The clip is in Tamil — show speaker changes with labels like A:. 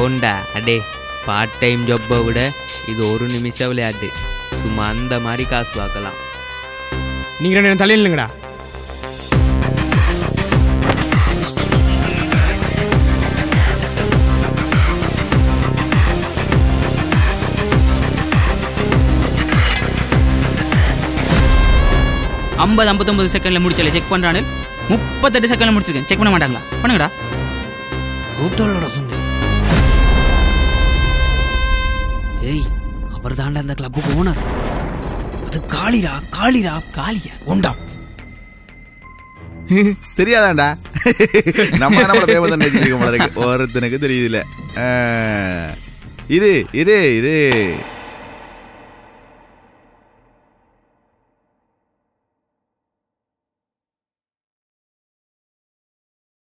A: போண்டா அடே பார்ட் டைம் ஜாப்பை விட இது ஒரு நிமிஷம் விளையாட்டு சும்மா அந்த மாதிரி காசு பார்க்கலாம்
B: நீங்க ரெண்டு பேரும் தலையில் இல்லைங்கடா
C: ஐம்பது ஐம்பத்தொம்பது செகண்ட்ல முடிச்சல செக் பண்றானு முப்பத்தெட்டு செகண்ட்ல முடிச்சிருக்கேன் செக் பண்ண மாட்டாங்களா பண்ணுங்கடா
D: ரூட்டோலோட சொன்னேன் ஏய் அவர் தாண்டா அந்த கிளப்புக்கு ஓனர் அது காளிரா காளிரா காளியா உண்டா
E: தெரியாதாண்டா நம்ம நம்மள பேமதான் நினைச்சிருக்க போல இருக்கு ஒருத்தனுக்கு தெரியுது இல்ல இரு இரு இரு